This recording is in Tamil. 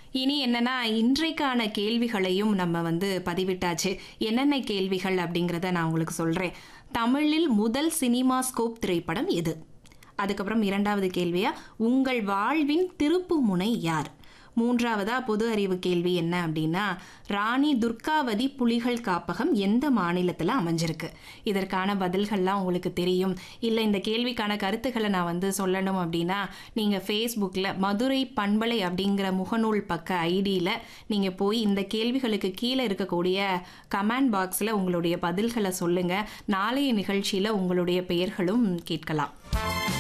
இனி என்னன்னா இன்றைக்கான கேள்விகளையும் நம்ம வந்து பதிவிட்டாச்சு என்னென்ன கேள்விகள் அப்படிங்கிறத நான் உங்களுக்கு சொல்றேன் தமிழில் முதல் சினிமா ஸ்கோப் திரைப்படம் எது அதுக்கப்புறம் இரண்டாவது கேள்வியா உங்கள் வாழ்வின் திருப்பு முனை யார் மூன்றாவதா பொது அறிவு கேள்வி என்ன அப்படின்னா ராணி துர்காவதி புலிகள் காப்பகம் எந்த மாநிலத்தில் அமைஞ்சிருக்கு இதற்கான பதில்கள்லாம் உங்களுக்கு தெரியும் இல்லை இந்த கேள்விக்கான கருத்துக்களை நான் வந்து சொல்லணும் அப்படின்னா நீங்கள் ஃபேஸ்புக்கில் மதுரை பண்பலை அப்படிங்கிற முகநூல் பக்க ஐடியில் நீங்கள் போய் இந்த கேள்விகளுக்கு கீழே இருக்கக்கூடிய கமெண்ட் பாக்ஸில் உங்களுடைய பதில்களை சொல்லுங்கள் நாளைய நிகழ்ச்சியில் உங்களுடைய பெயர்களும் கேட்கலாம்